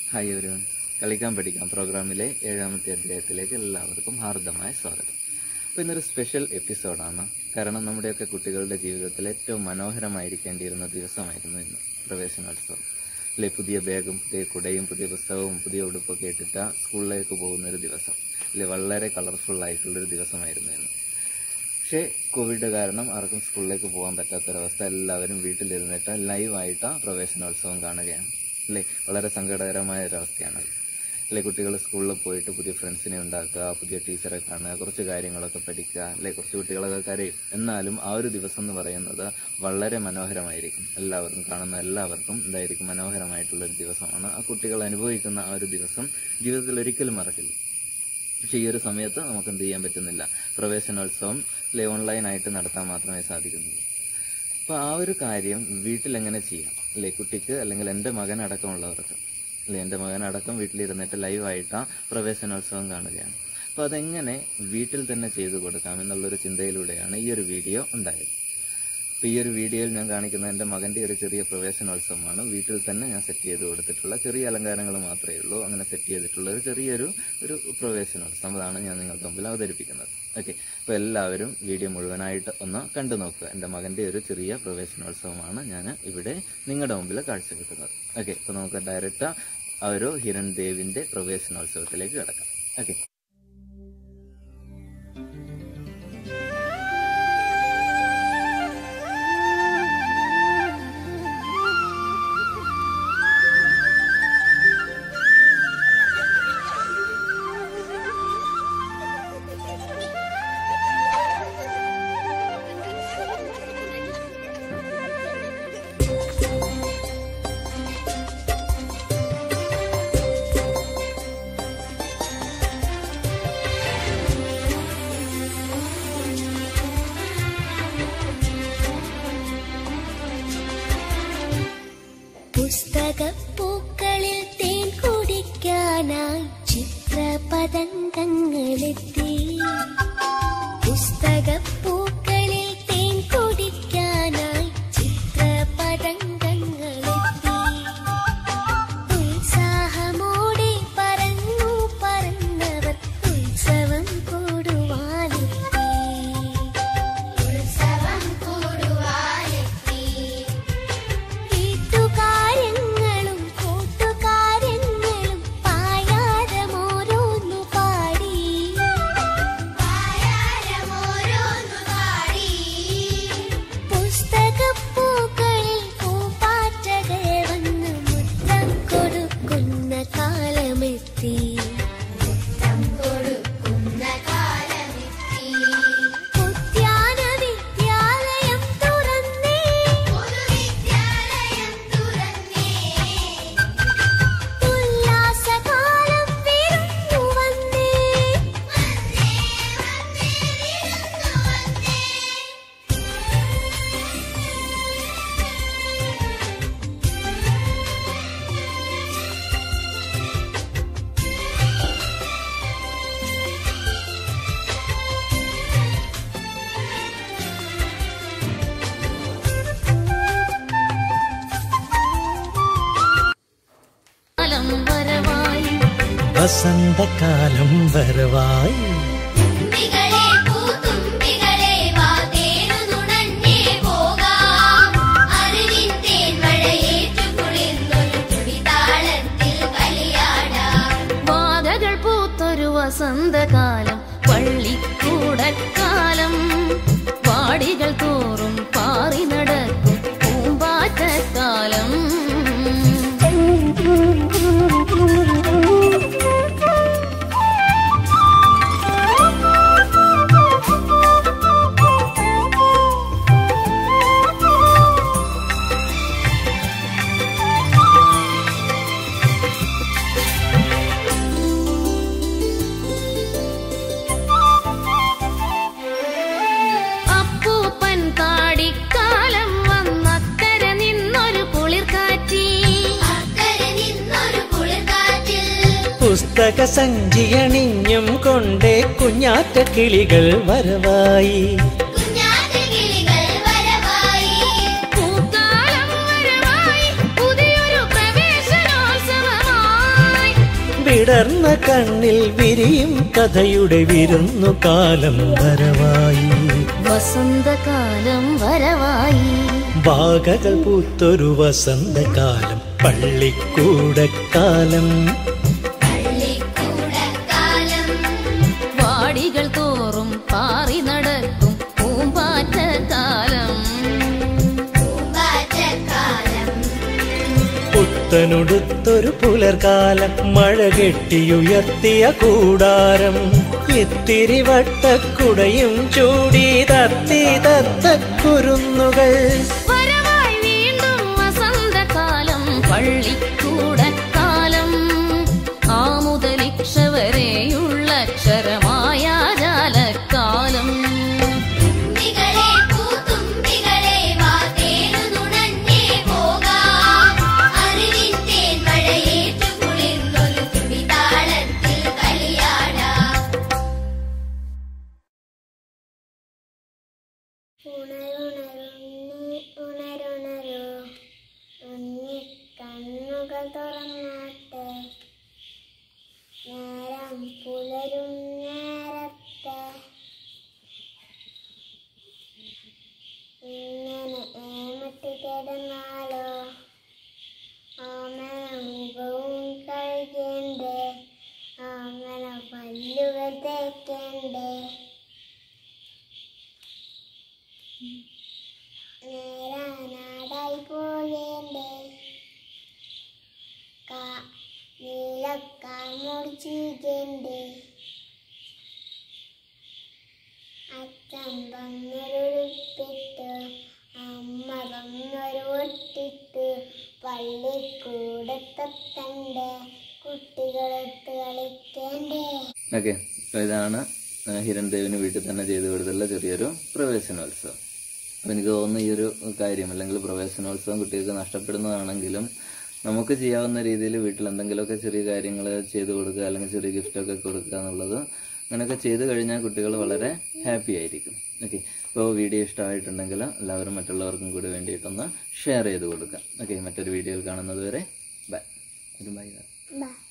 hi ഒരു കളിക്കാൻ പഠിക്കാം പ്രോഗ്രാമിലെ ഏഴാമത്തെ അധ്യായത്തിലേക്ക് എല്ലാവർക്കും ഹാർദമായ സ്വാഗതം അപ്പോൾ ഇന്നൊരു സ്പെഷ്യൽ എപ്പിസോഡാണ് കാരണം നമ്മുടെയൊക്കെ കുട്ടികളുടെ ജീവിതത്തിൽ ഏറ്റവും മനോഹരമായിരിക്കേണ്ടിയിരുന്ന ദിവസമായിരുന്നു ഇന്ന് പ്രവേശനോത്സവം അല്ലെ പുതിയ ബാഗും പുതിയ കുടയും പുതിയ പുസ്തകവും പുതിയ ഉടുപ്പൊക്കെ ഇട്ടിട്ട് സ്കൂളിലേക്ക് പോകുന്ന ഒരു ദിവസം അല്ലെ വളരെ കളർഫുൾ ആയിട്ടുള്ളൊരു ദിവസമായിരുന്നു ഇന്ന് പക്ഷേ കോവിഡ് കാരണം ആർക്കും സ്കൂളിലേക്ക് പോകാൻ പറ്റാത്തൊരവസ്ഥ എല്ലാവരും വീട്ടിലിരുന്നിട്ട് ലൈവായിട്ട് പ്രവേശനോത്സവം കാണുകയാണ് അല്ലേ വളരെ സങ്കടകരമായ ഒരവസ്ഥയാണത് അല്ലെ കുട്ടികൾ സ്കൂളിൽ പോയിട്ട് പുതിയ ഫ്രണ്ട്സിനെ ഉണ്ടാക്കുക പുതിയ ടീച്ചറെ കാണുക കുറച്ച് കാര്യങ്ങളൊക്കെ പഠിക്കുക അല്ലെ കുറച്ച് കുട്ടികളൊക്കെ കരയും എന്നാലും ആ ഒരു ദിവസം എന്ന് പറയുന്നത് വളരെ മനോഹരമായിരിക്കും എല്ലാവർക്കും കാണുന്ന എല്ലാവർക്കും എന്തായിരിക്കും മനോഹരമായിട്ടുള്ളൊരു ദിവസമാണ് ആ കുട്ടികൾ അനുഭവിക്കുന്ന ആ ഒരു ദിവസം ജീവിതത്തിൽ ഒരിക്കലും മറക്കില്ല പക്ഷെ ഈ ഒരു സമയത്ത് നമുക്ക് എന്ത് ചെയ്യാൻ പറ്റുന്നില്ല പ്രവേശനോത്സവം അല്ലെ ഓൺലൈനായിട്ട് നടത്താൻ മാത്രമേ സാധിക്കുന്നുള്ളൂ അപ്പോൾ ആ ഒരു കാര്യം വീട്ടിൽ എങ്ങനെ ചെയ്യാം അല്ലെ കുട്ടിക്ക് അല്ലെങ്കിൽ എൻ്റെ മകൻ അടക്കമുള്ളവർക്ക് അല്ലെ എൻ്റെ മകൻ അടക്കം വീട്ടിലിരുന്നിട്ട് ലൈവായിട്ട് പ്രവേശനോത്സവം കാണുകയാണ് അപ്പോൾ അതെങ്ങനെ വീട്ടിൽ തന്നെ ചെയ്തു കൊടുക്കാം എന്നുള്ളൊരു ചിന്തയിലൂടെയാണ് ഈ ഒരു വീഡിയോ ഉണ്ടായത് അപ്പോൾ ഈ ഒരു വീഡിയോയിൽ ഞാൻ കാണിക്കുന്ന എൻ്റെ മകൻ്റെ ഒരു ചെറിയ പ്രവേശനോത്സവമാണ് വീട്ടിൽ തന്നെ ഞാൻ സെറ്റ് ചെയ്ത് കൊടുത്തിട്ടുള്ള ചെറിയ അലങ്കാരങ്ങൾ മാത്രമേ ഉള്ളൂ അങ്ങനെ സെറ്റ് ചെയ്തിട്ടുള്ള ഒരു ചെറിയൊരു ഒരു പ്രവേശനോത്സവം അതാണ് ഞാൻ നിങ്ങൾക്ക് മുമ്പിൽ അവതരിപ്പിക്കുന്നത് ഓക്കെ അപ്പോൾ എല്ലാവരും വീഡിയോ മുഴുവനായിട്ട് ഒന്ന് കണ്ടു നോക്കുക എൻ്റെ മകൻ്റെ ഒരു ചെറിയ പ്രവേശനോത്സവമാണ് ഞാൻ ഇവിടെ നിങ്ങളുടെ മുമ്പിൽ കാഴ്ചവെക്കുന്നത് ഓക്കെ അപ്പോൾ നമുക്ക് ഡയറക്റ്റ് ആ ഒരു ഹിരൺ ദേവിൻ്റെ പ്രവേശനോത്സവത്തിലേക്ക് കിടക്കാം ഓക്കെ പുസ്തകപ്പൂക്കളിൽ തേൻ കുടിക്കാനായി ചിത്രപതംഗങ്ങളെത്തി പുസ്തകപ്പൂക്കളിൽ തേൻ കുടിക്കാനായി ചിത്രപതംഗങ്ങളെത്തി ഉത്സാഹമോടെ പറന്നു പറന്നവർ ഉത്സവം കൂടുവാനെത്തി ഉത്സവം കൂടുവാനെത്തി വീട്ടുകാര്യങ്ങളും കൂട്ടുകാര്യങ്ങളും പായാരമോരോന്നു പാടി പായാരമോരോന്നു പാടി പുസ്തകപ്പൂക്കളിൽ പൂപ്പാറ്റകൾ വന്ന് മുത്തം കൊടുക്കുന്ന കാലമെത്തി മുത്തം കൊടുക്കുന്ന കാലമെത്തി ഉദ്യാന വിദ്യാലയം തുറന്നേ ഒരു വിദ്യാലയം തുറന്നേ ഉല്ലാസകാലം വിരുന്നു വന്നേ വന്നേ വന്നേ വിരുന്നു വന്നേ കാലം വരവായി വസന്തകാലം വരവായി തുമ്പികളെ പൂത്തുമ്പികളെ വാ തേരുനുണഞ്ഞേ പോകാം അറിവിൻ തേൻമഴയേറ്റു കുളിർന്നൊരു തുടിതാളത്തിൽ കളിയാടാം വാതകൾ പൂത്തൊരു വസന്തകാലം പള്ളിക്കൂടക്കാലം വാടികൾ തോറും പാറി നടക്കും പൂമ്പാറ്റക്കാലം അപ്പൂപ്പൻ താടിക്കാലം വന്നക്കര നിന്നൊരു കുളിർ കാറ്റി അക്കരെ നിന്നൊരു കുളിർക്കാറ്റിൽ പുസ്തക സഞ്ചിയണിഞ്ഞും കൊണ്ടേ കുഞ്ഞാറ്റ കിളികൾ വരവായി കുഞ്ഞാറ്റ കിളികൾ വരവായി പൂക്കാലം വരവായി പുതിയൊരു പ്രവേശനോത്സവമായി വിടർന്ന കണ്ണിൽ വിരിയും കഥയുടെ വിരുന്നു കാലം വരവായി വസന്തകാലം വരവായി വാകകൾ പൂത്തൊരു വസന്തകാലം പള്ളിക്കൂടക്കാലം പള്ളിക്കൂടക്കാലം വാടികൾ തോറും പാറി നടക്കും പൂമ്പാറ്റക്കാലം പൂമ്പാറ്റക്കാലം പുത്തനുടുത്തൊരു പുലർകാലം മഴ കെട്ടിയുയർത്തിയ കൂടാരം ഇത്തിരി വട്ടക്കുടയും ചൂടി തത്തി തത്തക്കുരുന്നുകൾ വരവായി വീണ്ടും വസന്തകാലം പള്ളിക്കൂടക്കാലം ആമുതലിക്ഷ വരെയുള്ള അക്ഷരമായ ജാലക്കാലം തുമ്പികളെ പൂത്തുമ്പികളെ വാ തേനു നുണഞ്ഞേ പോകാം അറിവിൻ തേൻ മഴയേറ്റു കുളിർന്നൊരു തുടിതാളത്തിൽ കളിയാടാം ഉണരുണരുണ്ണി ഉണരുണരൂ ഉണ്ണി കണ്ണുകൾ തുറന്നാട്ടെ നേരം പുലരും നേരത്തെ ഇങ്ങനെ ഏമട്ടി കിടന്നാലോ ആമന മുഖവും കഴുകേണ്ടേ ആമന പല്ലുകൾ തേക്കേണ്ടേ നേരാനാടായി പോകേണ്ടേ നീലക്കാൽ മുടിച്ചിരിക്കേണ്ടേ അച്ഛൻ തന്നൊരുപ്പിട്ട് അമ്മ തന്നൊരു ഒട്ടിട്ട് പള്ളിക്കൂടത്തത്തണ്ടേ കുട്ടികളൊട്ട് കളിക്കേണ്ടേ ഓക്കെ അപ്പോൾ ഇതാണ് ആ, ഹിരൺദേവിന് വീട്ടിൽ തന്നെ ചെയ്തു കൊടുത്തുള്ള ചെറിയൊരു പ്രവേശനോത്സവം അപ്പോൾ എനിക്ക് തോന്നുന്നു ഈ ഒരു കാര്യം അല്ലെങ്കിൽ പ്രവേശനോത്സവം കുട്ടികൾക്ക് നഷ്ടപ്പെടുന്നതാണെങ്കിലും നമുക്ക് ചെയ്യാവുന്ന രീതിയിൽ വീട്ടിൽ എന്തെങ്കിലുമൊക്കെ ചെറിയ കാര്യങ്ങൾ ചെയ്തു കൊടുക്കുക അല്ലെങ്കിൽ ചെറിയ ഗിഫ്റ്റൊക്കെ കൊടുക്കുക എന്നുള്ളത് അങ്ങനെയൊക്കെ ചെയ്തു കഴിഞ്ഞാൽ കുട്ടികൾ വളരെ ഹാപ്പി ആയിരിക്കും ഓക്കെ അപ്പോൾ വീഡിയോ ഇഷ്ടമായിട്ടുണ്ടെങ്കിൽ എല്ലാവരും മറ്റുള്ളവർക്കും കൂടി വേണ്ടിയിട്ടൊന്ന് ഷെയർ ചെയ്ത് കൊടുക്കുക ഓക്കെ മറ്റൊരു വീഡിയോയിൽ കാണുന്നത് വരെ ബൈ ഒരു ബൈ ബൈ